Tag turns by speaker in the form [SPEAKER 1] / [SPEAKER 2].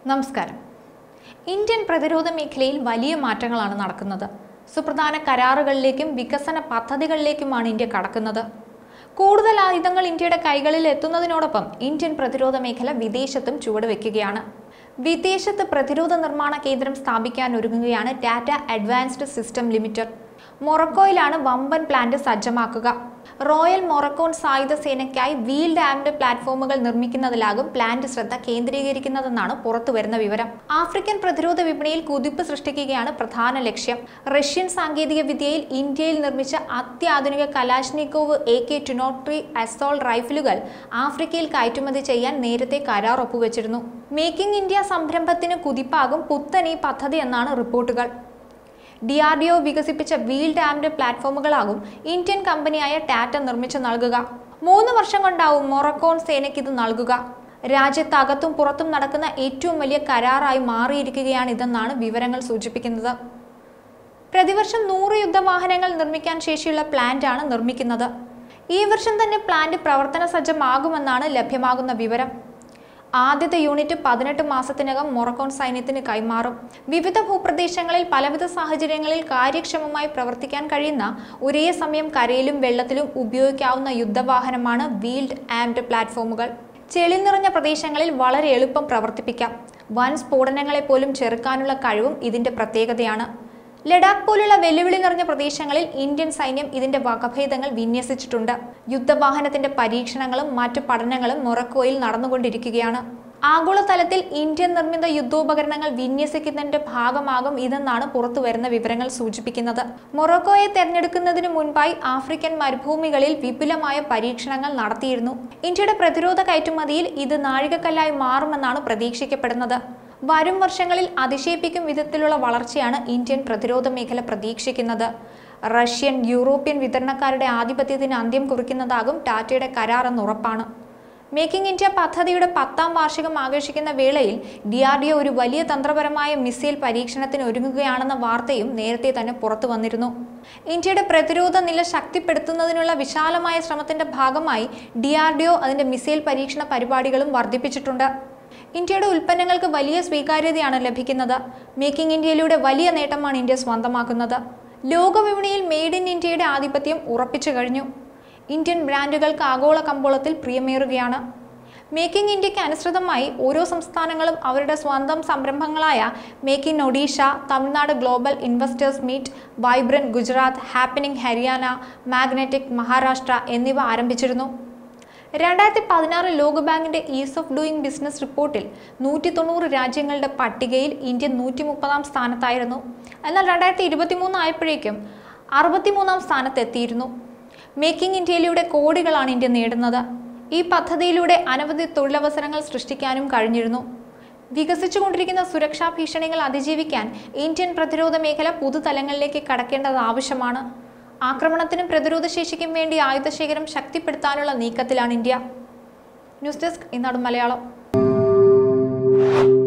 [SPEAKER 1] നമസ്കാരം ഇന്ത്യൻ പ്രതിരോധ മേഖലയിൽ വലിയ മാറ്റങ്ങളാണ് നടക്കുന്നത് സുപ്രധാന കരാറുകളിലേക്കും വികസന പദ്ധതികളിലേക്കുമാണ് ഇന്ത്യ കടക്കുന്നത് കൂടുതൽ ആയുധങ്ങൾ ഇന്ത്യയുടെ കൈകളിൽ എത്തുന്നതിനോടൊപ്പം ഇന്ത്യൻ പ്രതിരോധ മേഖല വിദേശത്തും ചുവടുവെക്കുകയാണ് വിദേശത്ത് പ്രതിരോധ നിർമ്മാണ കേന്ദ്രം സ്ഥാപിക്കാൻ ഒരുങ്ങുകയാണ് ടാറ്റ അഡ്വാൻസ്ഡ് സിസ്റ്റം ലിമിറ്റഡ് മൊറക്കോയിലാണ് വമ്പൻ പ്ലാന്റ് സജ്ജമാക്കുക റോയൽ മൊറക്കോൺ സായുധ സേനയ്ക്കായി വീൽഡ് ആംഡ് പ്ലാറ്റ്ഫോമുകൾ നിർമ്മിക്കുന്നതിലാകും പ്ലാന്റ് ശ്രദ്ധ കേന്ദ്രീകരിക്കുന്നതെന്നാണ് പുറത്തുവരുന്ന വിവരം ആഫ്രിക്കൻ പ്രതിരോധ വിപണിയിൽ കുതിപ്പ് സൃഷ്ടിക്കുകയാണ് പ്രധാന ലക്ഷ്യം റഷ്യൻ സാങ്കേതിക വിദ്യയിൽ ഇന്ത്യയിൽ നിർമ്മിച്ച അത്യാധുനിക Kalashnikov A K two oh three assault റൈഫിലുകൾ ആഫ്രിക്കയിൽ കയറ്റുമതി ചെയ്യാൻ നേരത്തെ കരാർ ഒപ്പുവെച്ചിരുന്നു മേക്കിംഗ് ഇന്ത്യ സംരംഭത്തിന് കുതിപ്പാകും പുത്തൻ ഈ പദ്ധതി എന്നാണ് റിപ്പോർട്ടുകൾ ഡി ആർ ഡി ഒ വികസിപ്പിച്ച വീൽഡ് ആംഡ് പ്ലാറ്റ്ഫോമുകളാകും ഇന്ത്യൻ കമ്പനിയായ ടാറ്റ നിർമ്മിച്ചു നൽകുക മൂന്ന് വർഷം കൊണ്ടാവും മൊറക്കോൺ സേനയ്ക്ക് ഇത് നൽകുക രാജ്യത്തകത്തും പുറത്തും നടക്കുന്ന ഏറ്റവും വലിയ കരാറായി മാറിയിരിക്കുകയാണിതെന്നാണ് വിവരങ്ങൾ സൂചിപ്പിക്കുന്നത് പ്രതിവർഷം നൂറ് യുദ്ധവാഹനങ്ങൾ നിർമ്മിക്കാൻ ശേഷിയുള്ള പ്ലാന്റാണ് നിർമ്മിക്കുന്നത് ഈ വർഷം തന്നെ പ്ലാന്റ് പ്രവർത്തന സജ്ജമാകുമെന്നാണ് ലഭ്യമാകുന്ന വിവരം ആദ്യത്തെ യൂണിറ്റ് പതിനെട്ട് മാസത്തിനകം മൊറക്കോൺ സൈന്യത്തിന് കൈമാറും വിവിധ ഭൂപ്രദേശങ്ങളിൽ പലവിധ സാഹചര്യങ്ങളിൽ കാര്യക്ഷമമായി പ്രവർത്തിക്കാൻ കഴിയുന്ന ഒരേ സമയം കരയിലും വെള്ളത്തിലും ഉപയോഗിക്കാവുന്ന യുദ്ധവാഹനമാണ് വീൽഡ് ആംഡ് പ്ലാറ്റ്ഫോമുകൾ ചെളി നിറഞ്ഞ പ്രദേശങ്ങളിൽ വളരെ എളുപ്പം പ്രവർത്തിപ്പിക്കാം വൻ സ്ഫോടനങ്ങളെ പോലും ചെറുക്കാനുള്ള കഴിവും ഇതിന്റെ പ്രത്യേകതയാണ് ലഡാക്ക് പോലുള്ള വെല്ലുവിളി നിറഞ്ഞ പ്രദേശങ്ങളിൽ ഇന്ത്യൻ സൈന്യം ഇതിന്റെ വകഭേദങ്ങൾ വിന്യസിച്ചിട്ടുണ്ട് യുദ്ധവാഹനത്തിന്റെ പരീക്ഷണങ്ങളും മറ്റു പഠനങ്ങളും മൊറക്കോയിൽ നടന്നുകൊണ്ടിരിക്കുകയാണ് ആഗോളതലത്തിൽ ഇന്ത്യൻ നിർമ്മിത യുദ്ധോപകരണങ്ങൾ വിന്യസിക്കുന്നതിന്റെ ഭാഗമാകും ഇതെന്നാണ് പുറത്തുവരുന്ന വിവരങ്ങൾ സൂചിപ്പിക്കുന്നത് മൊറോക്കോയെ തെരഞ്ഞെടുക്കുന്നതിന് മുൻപായി ആഫ്രിക്കൻ മരുഭൂമികളിൽ വിപുലമായ പരീക്ഷണങ്ങൾ നടത്തിയിരുന്നു ഇന്ത്യയുടെ പ്രതിരോധ കയറ്റുമതിയിൽ ഇത് നാഴികക്കല്ലായി മാറുമെന്നാണ് പ്രതീക്ഷിക്കപ്പെടുന്നത് വരും വർഷങ്ങളിൽ അതിശയിപ്പിക്കും വിധത്തിലുള്ള വളർച്ചയാണ് ഇന്ത്യൻ പ്രതിരോധ മേഖല പ്രതീക്ഷിക്കുന്നത് റഷ്യൻ യൂറോപ്യൻ വിതരണക്കാരുടെ ആധിപത്യത്തിന് അന്ത്യം കുറിക്കുന്നതാകും ടാറ്റയുടെ കരാർ എന്ന് ഉറപ്പാണ് മേക്കിംഗ് ഇന്ത്യ പദ്ധതിയുടെ പത്താം വാർഷികം ആഘോഷിക്കുന്ന വേളയിൽ ഡി ആർ ഡി ഒ ഒരു വലിയ തന്ത്രപരമായ മിസൈൽ പരീക്ഷണത്തിന് ഒരുങ്ങുകയാണെന്ന വാർത്തയും നേരത്തെ തന്നെ പുറത്തു വന്നിരുന്നു ഇന്ത്യയുടെ പ്രതിരോധ നില ശക്തിപ്പെടുത്തുന്നതിനുള്ള വിശാലമായ ശ്രമത്തിന്റെ ഭാഗമായി ഡി ആർ ഡി ഒ അതിന്റെ മിസൈൽ പരീക്ഷണ പരിപാടികളും വർദ്ധിപ്പിച്ചിട്ടുണ്ട് ഇന്ത്യയുടെ ഉൽപ്പന്നങ്ങൾക്ക് വലിയ സ്വീകാര്യതയാണ് ലഭിക്കുന്നത് മേക്കിംഗ് ഇന്ത്യയിലൂടെ വലിയ നേട്ടമാണ് ഇന്ത്യ സ്വന്തമാക്കുന്നത് ലോകവിപണിയിൽ മെയ്ഡ് ഇൻ ഇന്ത്യയുടെ ആധിപത്യം ഉറപ്പിച്ചു കഴിഞ്ഞു ഇന്ത്യൻ ബ്രാൻഡുകൾക്ക് ആഗോള കമ്പോളത്തിൽ പ്രിയമേറുകയാണ് മേക്കിംഗ് ഇന്ത്യക്ക് അനുസൃതമായി ഓരോ സംസ്ഥാനങ്ങളും അവരുടെ സ്വന്തം സംരംഭങ്ങളായ make in Odisha Tamil Nadu global investors meet vibrant Gujarat happening Haryana magnetic Maharashtra എന്നിവ ആരംഭിച്ചിരുന്നു രണ്ടായിരത്തി പതിനാറ് ലോകബാങ്കിന്റെ ഈസ് ഓഫ് ഡൂയിങ് ബിസിനസ് റിപ്പോർട്ടിൽ നൂറ്റി തൊണ്ണൂറ് രാജ്യങ്ങളുടെ പട്ടികയിൽ ഇന്ത്യ നൂറ്റി മുപ്പതാം സ്ഥാനത്തായിരുന്നു എന്നാൽ രണ്ടായിരത്തി ഇരുപത്തി മൂന്ന് ആയപ്പോഴേക്കും അറുപത്തിമൂന്നാം സ്ഥാനത്തെത്തിയിരുന്നു മേക്കിംഗ് ഇന്ത്യയിലൂടെ കോടികളാണ് ഇന്ത്യ നേടുന്നത് ഈ പദ്ധതിയിലൂടെ അനവധി തൊഴിലവസരങ്ങൾ സൃഷ്ടിക്കാനും കഴിഞ്ഞിരുന്നു വികസിച്ചുകൊണ്ടിരിക്കുന്ന സുരക്ഷാ ഭീഷണികൾ അതിജീവിക്കാൻ ഇന്ത്യൻ പ്രതിരോധ മേഖല പുതുതലങ്ങളിലേക്ക് കടക്കേണ്ടത് ആവശ്യമാണ് ആക്രമണത്തിനും പ്രതിരോധ ശേഷിക്കും വേണ്ടി ആയുധശേഖരം ശക്തിപ്പെടുത്താനുള്ള നീക്കത്തിലാണ് ഇന്ത്യ ന്യൂസ് ഡെസ്ക് ഇന്നാടും മലയാളം